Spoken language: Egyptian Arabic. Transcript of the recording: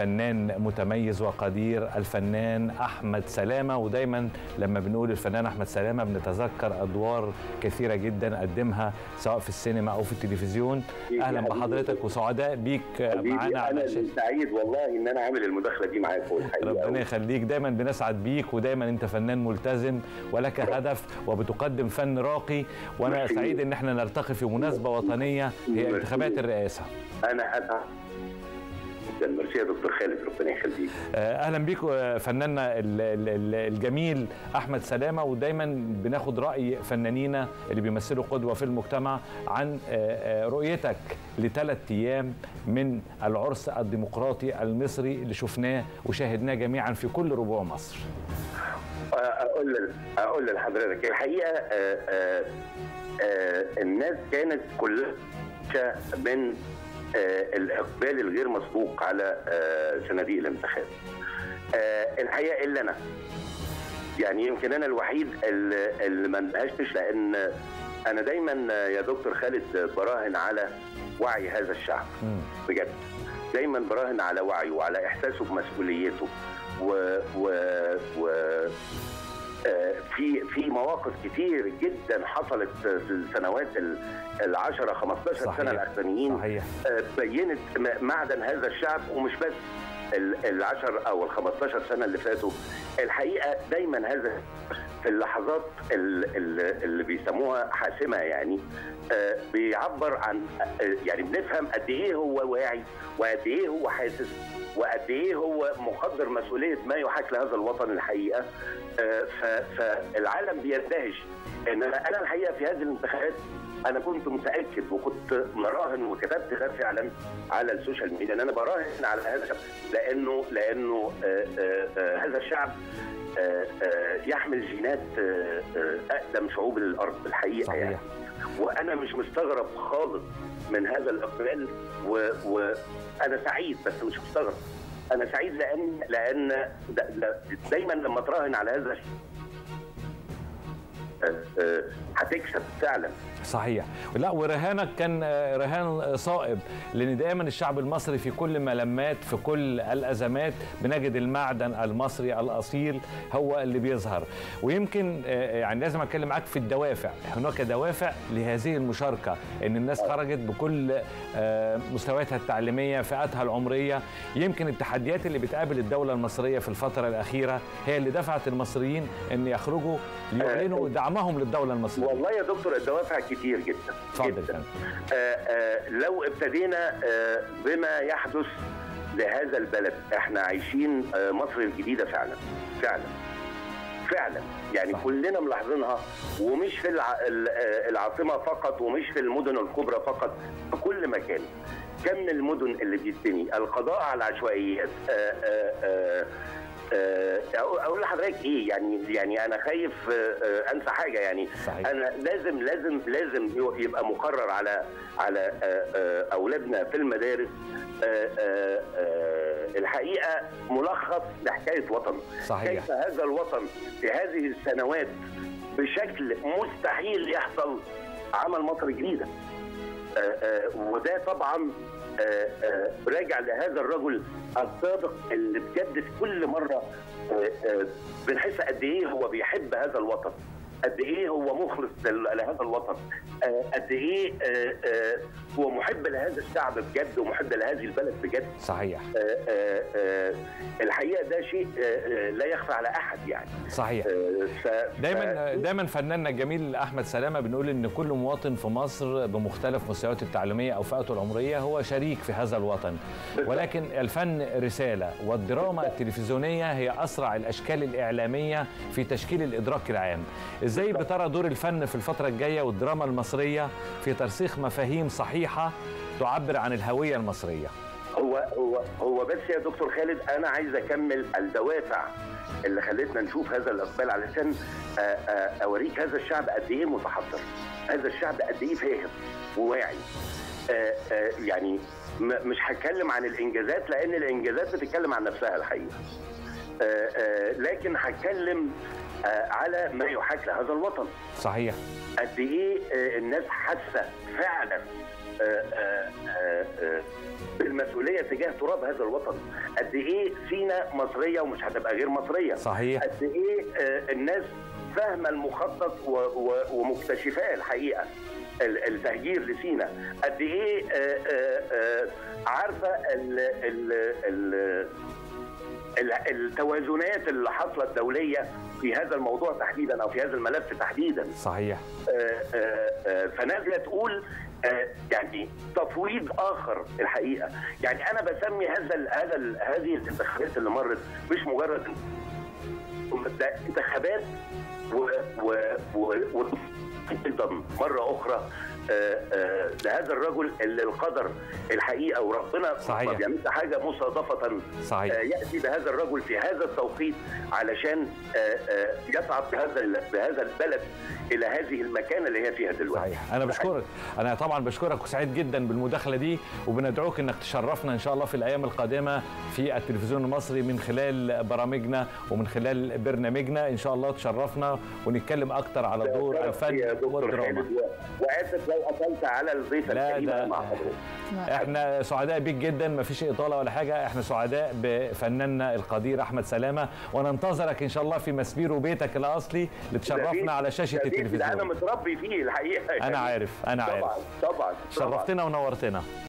فنان متميز وقدير الفنان احمد سلامه ودايما لما بنقول الفنان احمد سلامه بنتذكر ادوار كثيره جدا قدمها سواء في السينما او في التلفزيون اهلا بحضرتك وسعداء بيك معانا انا سعيد والله ان انا عامل المداخله دي معاكم ربنا يخليك دايما بنسعد بيك ودايما انت فنان ملتزم ولك هدف وبتقدم فن راقي وانا سعيد ان احنا نلتقي في مناسبه وطنيه هي انتخابات الرئاسه انا انا جدا ميرسي يا دكتور خالد ربنا يخليك اهلا بيك فناننا الجميل احمد سلامه ودايما بناخد راي فنانينا اللي بيمثلوا قدوه في المجتمع عن رؤيتك لثلاث ايام من العرس الديمقراطي المصري اللي شفناه وشاهدناه جميعا في كل ربوع مصر اقول اقول لحضرتك الحقيقه آآ آآ آآ الناس كانت كلها من آه الاقبال الغير مسبوق على آه صناديق الانتخاب. آه الحقيقه الا انا يعني يمكن انا الوحيد اللي, اللي ما اندهشتش لان انا دايما يا دكتور خالد براهن على وعي هذا الشعب بجد دايما براهن على وعيه وعلى احساسه بمسؤوليته و, و, و في في مواقف كتير جدا حصلت في السنوات ال 10 15 سنه الاخرانيين صحيح. بينت معدن هذا الشعب ومش بس ال 10 او ال 15 سنه اللي فاتوا الحقيقه دايما هذا في اللحظات اللي بيسموها حاسمه يعني بيعبر عن يعني بنفهم قد ايه هو واعي وقد ايه هو حاسس وقد ايه هو مقدر مسؤوليه ما يحاك لهذا الوطن الحقيقه فالعالم بيندهش ان انا الحقيقه في هذه الانتخابات انا كنت متاكد وكنت مراهن وكتبت ده فعلا على السوشيال ميديا ان انا براهن على هذا الشعب لانه لانه آآ آآ هذا الشعب آآ يحمل جينات اقدم شعوب الارض الحقيقه صحيح. يعني وانا مش مستغرب خالص من هذا الاقبال وانا سعيد بس مش مستغرب انا سعيد لان لان دايما لما تراهن على هذا هتكسب فعلا صحيح لا ورهانك كان رهان صائب لان دائما الشعب المصري في كل ملمات في كل الازمات بنجد المعدن المصري الاصيل هو اللي بيظهر ويمكن يعني لازم اتكلم معاك في الدوافع هناك دوافع لهذه المشاركه ان الناس خرجت بكل مستوياتها التعليميه فئاتها العمريه يمكن التحديات اللي بتقابل الدوله المصريه في الفتره الاخيره هي اللي دفعت المصريين ان يخرجوا ليعلنوا دعمهم للدوله المصريه والله يا دكتور الدوافع كتير جدا جدا آه آه لو ابتدينا آه بما يحدث لهذا البلد احنا عايشين آه مصر الجديده فعلا فعلا فعلا يعني صح. كلنا ملاحظينها ومش في الع... العاصمه فقط ومش في المدن الكبرى فقط في كل مكان كم من المدن اللي بيتبني القضاء على العشوائيات آآ آآ اقول لحضرتك ايه يعني يعني انا خايف انسى حاجه يعني صحيح. انا لازم لازم لازم يبقى مقرر على على اولادنا في المدارس الحقيقه ملخص لحكايه وطن صحيح. كيف هذا الوطن في هذه السنوات بشكل مستحيل يحصل عمل مصر جديده وده طبعا آآ آآ راجع لهذا الرجل الصادق اللي بجد في كل مره آآ بنحس قد ايه هو بيحب هذا الوطن قد ايه هو مخلص لهذا الوطن قد ايه هو محب لهذا الشعب بجد ومحب لهذه البلد بجد صحيح الحقيقه ده شيء لا يخفى على احد يعني صحيح ف... دايما دايما فناننا الجميل احمد سلامه بنقول ان كل مواطن في مصر بمختلف مستوياته التعليميه او فئته العمريه هو شريك في هذا الوطن ولكن الفن رساله والدراما التلفزيونيه هي اسرع الاشكال الاعلاميه في تشكيل الادراك العام ازاي بترى دور الفن في الفتره الجايه والدراما المصريه في ترسيخ مفاهيم صحيحه تعبر عن الهويه المصريه هو هو هو بس يا دكتور خالد انا عايز اكمل الدوافع اللي خلتنا نشوف هذا الاقبال علشان اوريك هذا الشعب قد ايه متحضر هذا الشعب قد ايه فاهم وواعي يعني مش هتكلم عن الانجازات لان الانجازات بتتكلم عن نفسها الحقيقه آه، آه، لكن هتكلم آه، على ما يحاك لهذا الوطن صحيح قد ايه آه، الناس حاسه فعلا آه، آه، آه، آه، بالمسؤوليه تجاه تراب هذا الوطن قد ايه سينا مصريه ومش هتبقى غير مصريه صحيح. قد ايه آه، الناس فاهمه المخطط و- و- ومكتشفاه الحقيقه ال- التهجير لسينا قد ايه آه، آه، آه، عارفه ال ال ال ال- التوازنات اللي حاصله الدوليه في هذا الموضوع تحديدا او في هذا الملف تحديدا صحيح آه، آه، آه، فنازله تقول آه، يعني تفويض اخر الحقيقه يعني انا بسمي هذا ال هذا ال هذه الانتخابات اللي مرت مش مجرد ده انتخابات و و و و ايضا مره اخرى آه، آه، لهذا الرجل اللي القدر الحقيقه وربنا صحيح. ما بيعملش حاجه مصادفه صحيح. آه، ياتي بهذا الرجل في هذا التوقيت علشان آه، آه، يصعد بهذا ال- بهذا البلد الى هذه المكانه اللي هي فيها دلوقتي صحيح انا بشكرك انا طبعا بشكرك وسعيد جدا بالمداخله دي وبندعوك انك تشرفنا ان شاء الله في الايام القادمه في التلفزيون المصري من خلال برامجنا ومن خلال برنامجنا ان شاء الله تشرفنا ونتكلم اكتر على دور يا الفن دكتور والدراما خالد، و- واسف لو اطلت على الضيفه لا، الكريمه ده- مع حضرتك احنا سعداء بيك جدا ما فيش اطاله ولا حاجه احنا سعداء بفناننا القدير احمد سلامه وننتظرك ان شاء الله في مسبير وبيتك الاصلي لتشرفنا على شاشه ده بيت- ده انا التلفزيون متربي فيه الحقيقه انا عارف انا طبعا عارف طبعا طبعا شرفتنا ونورتنا